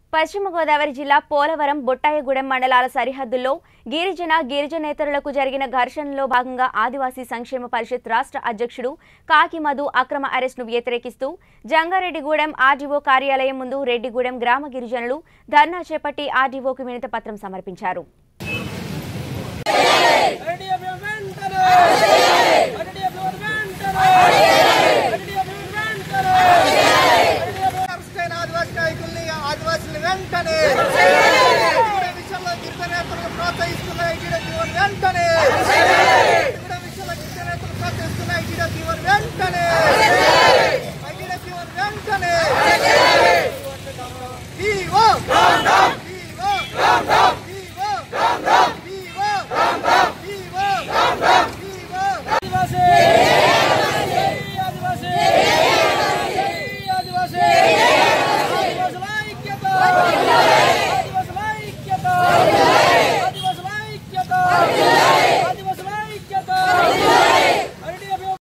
పశ్చిమ గోదావరి జిల్లా పోలవరం బొట్టాయగూడెం మండలాల సరిహద్దుల్లో గిరిజన గిరిజనేతరులకు జరిగిన ఘర్షణలో భాగంగా ఆదివాసీ సంక్షేమ పరిషత్ రాష్ట్ర అధ్యక్షుడు కాకి మధు అక్రమ అరెస్టును వ్యతిరేకిస్తూ జంగారెడ్డిగూడెం ఆర్డీఓ కార్యాలయం ముందు రెడ్డిగూడెం గ్రామ గిరిజనులు ధర్నా చేపట్టి ఆర్డీఓకు వినతి పత్రం సమర్పించారు అరెస్టైన ఆదివాసీ నాయకుల్ని ఆదివాసులు వెంటనే కూడా విషయంలో గిరిజనేతలు ప్రోత్సహిస్తున్న ఐటీడబ్ల్యూని వెంటనే కూడా విషయంలో గిరిజనేతలు ప్రోత్సహిస్తున్న ఐటీడబ్ల్యూని వెంటనే ఐటీడబ్ల్యూని వెంటనే ఈఓ